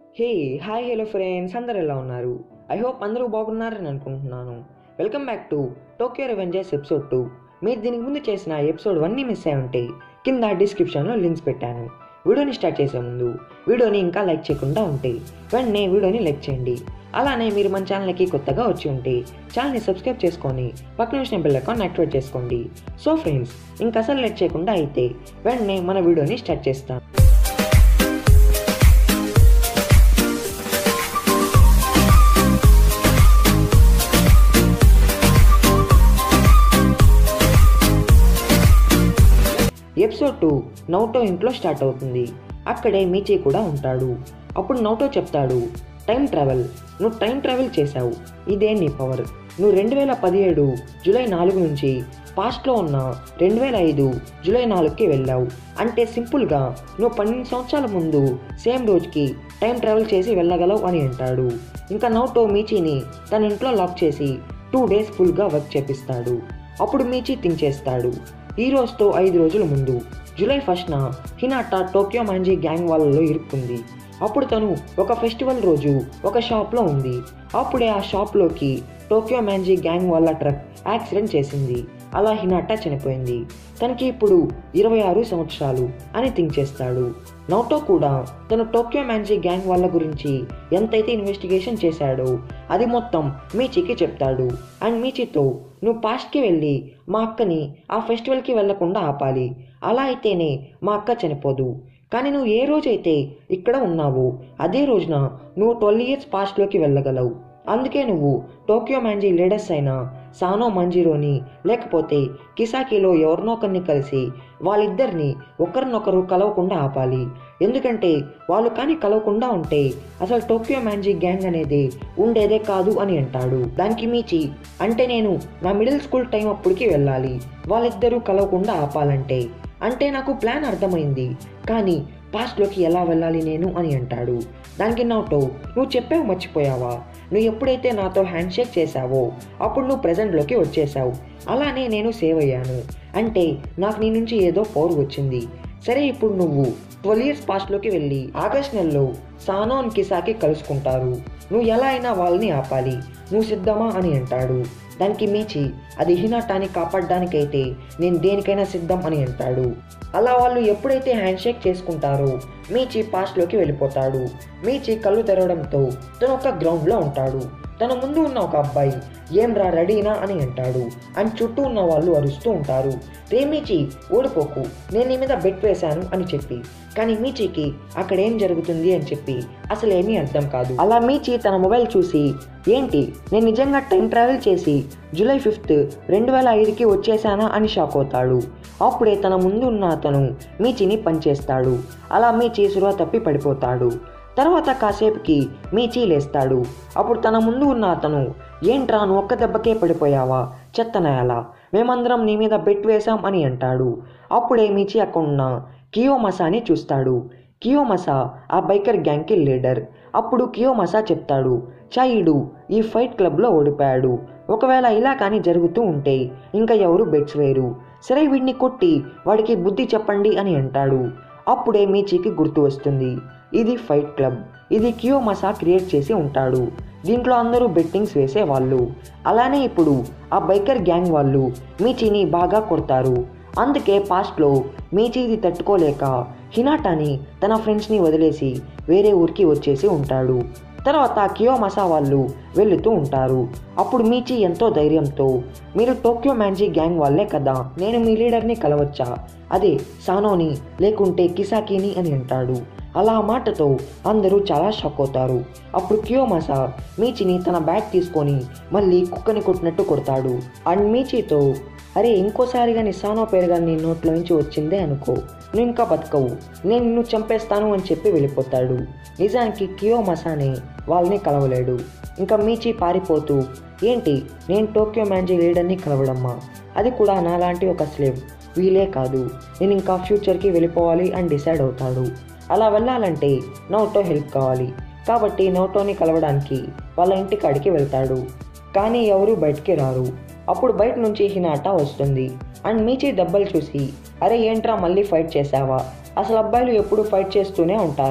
hey hi hello friends అందరు ఎలా ఉన్నారు ఐ హోప్ అందరూ బాగున్నారని అనుకుంటున్నాను welcome back to Tokyo Revengers episode two మీరు దీనికి ముందు చేసిన ఎపిసోడ్ వన్ని మిస్ అయి ఉంటే కింద డిస్క్రిప్షన్లో లింక్స్ పెట్టాను వీడియోని స్టార్ట్ చేసే ముందు వీడియోని ఇంకా లైక్ చేయకుండా ఉంటే వెంటనే వీడియోని లైక్ చేయండి అలానే మీరు మన ఛానల్కి కొత్తగా వచ్చి ఉంటే ఛానల్ని సబ్స్క్రైబ్ చేసుకొని పక్కన వచ్చిన బెల్ అకౌంట్ యాక్టివేట్ చేసుకోండి సో ఫ్రెండ్స్ ఇంకా అసలు లైక్ చేయకుండా అయితే వెంటనే మన వీడియోని స్టార్ట్ చేస్తాం ఎపిసోడ్ టూ నౌటో ఇంట్లో స్టార్ట్ అవుతుంది అక్కడే మీచే కూడా ఉంటాడు అప్పుడు నౌటో చెప్తాడు టైం ట్రావెల్ నువ్వు టైం ట్రావెల్ చేశావు ఇదే నీ పవర్ నువ్వు రెండు వేల పదిహేడు జూలై నాలుగు నుంచి పాస్ట్లో ఉన్న రెండు వేల ఐదు జూలై నాలుగుకి వెళ్ళావు అంటే సింపుల్గా నువ్వు పన్నెండు సంవత్సరాల ముందు సేమ్ రోజుకి టైం ట్రావెల్ చేసి వెళ్ళగలవు అని అంటాడు ఇంకా నౌటో మీచీని తన ఇంట్లో లాక్ చేసి టూ డేస్ ఫుల్గా వర్క్ చేపిస్తాడు అప్పుడు మీచీ థింక్ చేస్తాడు ఈ రోజుతో ఐదు రోజుల ముందు జూలై ఫస్ట్న హినాటా టోక్యో మాంజీ గ్యాంగ్ వాళ్ళలో ఇరుక్కుంది అప్పుడు తను ఒక ఫెస్టివల్ రోజు ఒక షాప్లో ఉంది అప్పుడే ఆ షాప్లోకి టోక్యో మ్యాంజీ గ్యాంగ్ వాళ్ళ ట్రక్ యాక్సిడెంట్ చేసింది అలా హినాటా చనిపోయింది తనకి ఇప్పుడు ఇరవై ఆరు సంవత్సరాలు అని థింక్ చేస్తాడు నౌటో కూడా తను టోక్యో మ్యాంజీ గ్యాంగ్ వాళ్ళ గురించి ఎంతైతే ఇన్వెస్టిగేషన్ చేశాడో అది మొత్తం మీచీకి చెప్తాడు అండ్ మీచీతో నువ్వు పాస్ట్కి వెళ్ళి మా అక్కని ఆ ఫెస్టివల్కి వెళ్లకుండా ఆపాలి అలా అయితేనే మా అక్క చనిపోదు కానీ నువ్వు ఏ రోజైతే ఇక్కడ ఉన్నావో అదే రోజున నువ్వు ట్వెల్వ్ ఇయర్స్ పాస్ట్లోకి వెళ్ళగలవు అందుకే నువ్వు టోక్యో మ్యాంజీ లీడర్స్ అయిన సానో మంజిరోని లేకపోతే కిసాకిలో ఎవరినో ఒకరిని కలిసి వాళ్ళిద్దరిని ఒకరినొకరు కలవకుండా ఆపాలి ఎందుకంటే వాళ్ళు కానీ కలవకుండా ఉంటే అసలు టోక్యో మ్యాంజీ గ్యాంగ్ అనేది ఉండేదే కాదు అని అంటాడు దానికి మీచి అంటే నేను నా మిడిల్ స్కూల్ టైం అప్పటికి వెళ్ళాలి వాళ్ళిద్దరూ కలవకుండా ఆపాలంటే అంటే నాకు ప్లాన్ అర్థమైంది కానీ పాస్ట్లోకి ఎలా వెళ్ళాలి నేను అని అంటాడు దానికి నాతో నువ్వు చెప్పావు మర్చిపోయావా నువ్వు ఎప్పుడైతే నాతో హ్యాండ్ షేక్ చేశావో అప్పుడు నువ్వు ప్రజెంట్లోకి వచ్చేసావు అలానే నేను సేవ్ అయ్యాను అంటే నాకు నీ నుంచి ఏదో పవర్ వచ్చింది సరే ఇప్పుడు నువ్వు ట్వెల్వ్ ఇయర్స్ పాస్ట్లోకి వెళ్ళి ఆగస్ట్ నెలలో సానో కిసాకి కలుసుకుంటారు నువ్వు ఎలా అయినా వాళ్ళని ఆపాలి నువ్వు సిద్ధమా అని అంటాడు దానికి మీచి అది హినాటాని కాపాడడానికైతే నేను దేనికైనా సిద్ధం అని అంటాడు అలా వాళ్ళు ఎప్పుడైతే హ్యాండ్ షేక్ చేసుకుంటారో మీచి పాస్ట్లోకి వెళ్ళిపోతాడు మీచి కళ్ళు తెరవడంతో తను ఒక గ్రౌండ్లో ఉంటాడు తన ముందు ఉన్న ఒక అబ్బాయి ఏం రా రెడీనా అని అంటాడు అండ్ చుట్టూ ఉన్న వాళ్ళు అరుస్తూ ఉంటారు రే మీచి ఓడిపోకు నేను నీ మీద బెట్ వేశాను అని చెప్పి కానీ మీచీకి అక్కడ ఏం జరుగుతుంది అని చెప్పి అసలు ఏమీ అర్థం కాదు అలా మీచి తన మొబైల్ చూసి ఏంటి నేను నిజంగా టైం ట్రావెల్ చేసి జూలై ఫిఫ్త్ రెండు వేల ఐదుకి వచ్చేసానా అని షాక్ అవుతాడు అప్పుడే తన ముందు ఉన్న అతను మీచిని పనిచేస్తాడు అలా మీచి సురువ తప్పి పడిపోతాడు తర్వాత కాసేపుకి మీచీ లేస్తాడు అప్పుడు తన ముందు ఉన్న అతను ఏంట్రా నువ్వు ఒక్క దెబ్బకే పడిపోయావా చెత్తనయాలా మేమందరం నీ మీద బెట్ వేశాం అని అంటాడు అప్పుడే మీచి అక్కడున్న కియోమసాని చూస్తాడు కియోమసా ఆ బైకర్ గ్యాంగ్కి లీడర్ అప్పుడు కియోమసా చెప్తాడు చాయిడు ఈ ఫైట్ క్లబ్లో ఓడిపోయాడు ఒకవేళ ఇలా కానీ జరుగుతూ ఉంటే ఇంకా ఎవరు బెట్స్ వేరు సరే వీడిని కొట్టి వాడికి బుద్ధి చెప్పండి అని అంటాడు అప్పుడే మీచీకి గుర్తు వస్తుంది ఇది ఫైట్ క్లబ్ ఇది కియోమసా క్రియేట్ చేసి ఉంటాడు దీంట్లో అందరూ బెట్టింగ్స్ వేసేవాళ్ళు అలానే ఇప్పుడు ఆ బైకర్ గ్యాంగ్ వాళ్ళు మీచీని బాగా కొడతారు అందుకే పాస్ట్లో మీచీది తట్టుకోలేక హినాటాని తన ఫ్రెండ్స్ని వదిలేసి వేరే ఊరికి వచ్చేసి ఉంటాడు తర్వాత కియోమసా వాళ్ళు వెళుతూ ఉంటారు అప్పుడు మీచి ఎంతో ధైర్యంతో మీరు టోక్యో మ్యాంజీ గ్యాంగ్ వాళ్ళే కదా నేను మీ లీడర్ని కలవచ్చా అదే సానోని లేకుంటే కిసాకిని అని అంటాడు అలా ఆ మాటతో అందరూ చాలా షాక్ అవుతారు అప్పుడు కియోమసా మీచిని తన బ్యాగ్ తీసుకొని మళ్ళీ కుక్కని కొట్టినట్టు కొడతాడు అండ్ మీచితో అరే ఇంకోసారిగా నీ సానో పేరుగా నీ నోట్లో నుంచి వచ్చిందే అనుకో నువ్వు ఇంకా బతకవు నేను నిన్ను చంపేస్తాను అని చెప్పి వెళ్ళిపోతాడు నిజానికి కియో మసానే వాళ్ళని కలవలేడు ఇంకా మీచి పారిపోతూ ఏంటి నేను టోక్యో మ్యాంజీ లీడర్ని కలవడమ్మా అది కూడా నాలాంటి ఒక స్లేవ్ వీలే కాదు నేను ఇంకా ఫ్యూచర్కి వెళ్ళిపోవాలి అని డిసైడ్ అవుతాడు అలా వెళ్ళాలంటే నౌటో హెల్ప్ కావాలి కాబట్టి నౌటోని కలవడానికి వాళ్ళ ఇంటి కాడికి వెళ్తాడు కానీ ఎవరు బయటికి రారు అప్పుడు బయట నుంచి హినాటా వస్తుంది అండ్ మీచి దెబ్బలు చూసి అరే ఏంట్రా మళ్ళీ ఫైట్ చేసావా అసలు అబ్బాయిలు ఎప్పుడు ఫైట్ చేస్తూనే ఉంటారా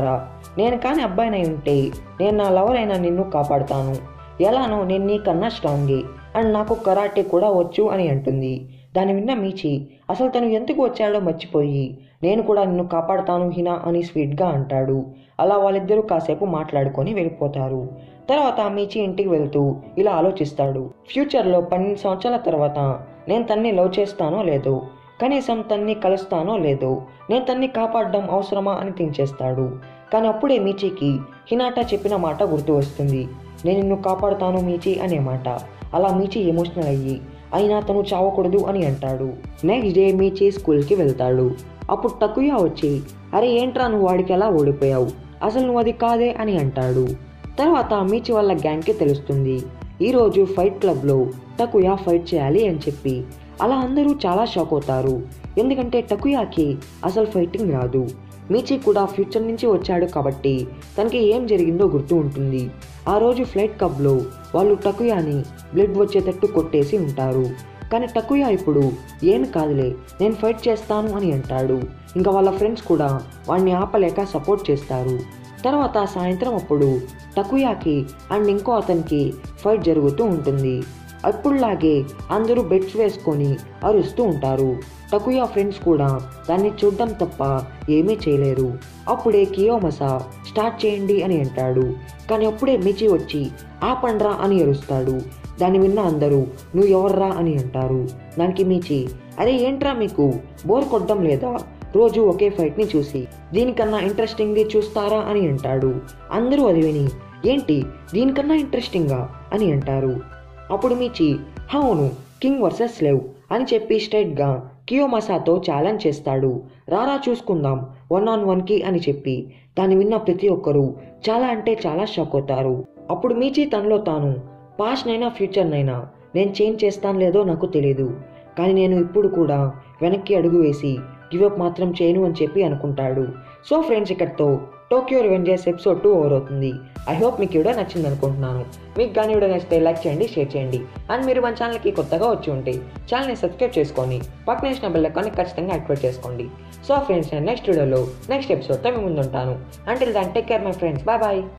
నేను కాని అబ్బాయినై ఉంటే నేను నా లవర్ అయిన నిన్ను కాపాడుతాను ఎలానో నేను నీకన్నా స్ట్రాంగే అండ్ నాకు కరాటే కూడా వచ్చు అని అంటుంది దాని విన్న మీచి అసలు తను ఎందుకు వచ్చాడో మర్చిపోయి నేను కూడా నిన్ను కాపాడుతాను హినా అని స్వీట్గా అంటాడు అలా వాళ్ళిద్దరూ కాసేపు మాట్లాడుకొని వెళ్ళిపోతారు తర్వాత మీచి ఇంటికి వెళ్తూ ఇలా ఆలోచిస్తాడు ఫ్యూచర్లో పన్నెండు సంవత్సరాల తర్వాత నేను తన్ని లవ్ చేస్తానో లేదో కనీసం తన్ని కలుస్తానో లేదో నేను తన్ని కాపాడడం అవసరమా అని థింక్ చేస్తాడు కానీ అప్పుడే మీచీకి హినాటా చెప్పిన మాట గుర్తు వస్తుంది నేను నిన్ను కాపాడుతాను మీచి అనే మాట అలా మీచి ఎమోషనల్ అయ్యి అయినా తను చావకూడదు అని అంటాడు నెక్స్ట్ డే మీచి స్కూల్కి వెళ్తాడు అప్పుడు టకుయా వచ్చి అరే ఏంట్రా నువ్వు వాడికి ఎలా ఓడిపోయావు అసలు నువ్వు అది కాదే అని అంటాడు తర్వాత మీచి వాళ్ళ గ్యాంగ్కి తెలుస్తుంది ఈరోజు ఫైట్ క్లబ్లో టకుయా ఫైట్ చేయాలి అని చెప్పి అలా అందరూ చాలా షాక్ అవుతారు ఎందుకంటే టకుయాకి అసలు ఫైటింగ్ రాదు మీచి కూడా ఫ్యూచర్ నుంచి వచ్చాడు కాబట్టి తనకి ఏం జరిగిందో గుర్తు ఉంటుంది ఆ రోజు ఫ్లైట్ కబ్లో వాళ్ళు టకుయాని బ్లడ్ వచ్చేటట్టు కొట్టేసి ఉంటారు కానీ టకుయా ఇప్పుడు ఏం కాదులే నేను ఫైట్ చేస్తాను అని అంటాడు ఇంకా వాళ్ళ ఫ్రెండ్స్ కూడా వాడిని ఆపలేక సపోర్ట్ చేస్తారు తర్వాత సాయంత్రం అప్పుడు టకుయాకి అండ్ ఇంకో అతనికి ఫైట్ జరుగుతూ ఉంటుంది అప్పుడులాగే అందరూ బెడ్స్ వేసుకొని అరుస్తూ ఉంటారు టకుయా ఫ్రెండ్స్ కూడా దాన్ని చూడడం తప్ప ఏమీ చేయలేరు అప్పుడే కియోమసా స్టార్ట్ చేయండి అని అంటాడు కానీ అప్పుడే మిచి వచ్చి ఆపండ్రా అని అరుస్తాడు దాన్ని విన్న అందరూ నువ్వు ఎవర్రా అని అంటారు దానికి మిచి అరే ఏంట్రా మీకు బోర్ కొట్టడం లేదా రోజు ఒకే ఫైట్ని చూసి దీనికన్నా ఇంట్రెస్టింగ్ది చూస్తారా అని అంటాడు అందరూ అది విని ఏంటి దీనికన్నా ఇంట్రెస్టింగా అని అంటారు అప్పుడు మీచి అవును కింగ్ వర్సెస్ లేవ్ అని చెప్పి స్ట్రైట్గా కియోమసాతో ఛాలెంజ్ చేస్తాడు రారా చూసుకుందాం వన్ ఆన్ వన్కి అని చెప్పి దాన్ని విన్న ప్రతి ఒక్కరూ చాలా అంటే చాలా షాక్ అవుతారు అప్పుడు మీచి తనలో తాను పాస్ట్నైనా ఫ్యూచర్నైనా నేను చేంజ్ చేస్తాను లేదో నాకు తెలియదు కానీ నేను ఇప్పుడు కూడా వెనక్కి అడుగు వేసి గివప్ మాత్రం చేయను అని చెప్పి అనుకుంటాడు సో ఫ్రెండ్స్ ఇక్కడితో Tokyo Revengers episode two over అవుతుంది ఐ హోప్ మీకు వీడియో నచ్చింది అనుకుంటున్నాను మీకు కానీ వీడియో నచ్చితే లైక్ చేయండి షేర్ చేయండి అండ్ మీరు మన ఛానల్కి కొత్తగా వచ్చి ఉంటే ఛానల్ని సబ్స్క్రైబ్ చేసుకొని పక్కన వేసిన బెల్ ఐకాన్ని ఖచ్చితంగా యాక్టివేట్ చేసుకోండి సో ఫ్రెండ్స్ నేను నెక్స్ట్ వీడియోలో నెక్స్ట్ ఎపిసోడ్తో మీ ముందు ఉంటాను until then take care my friends bye bye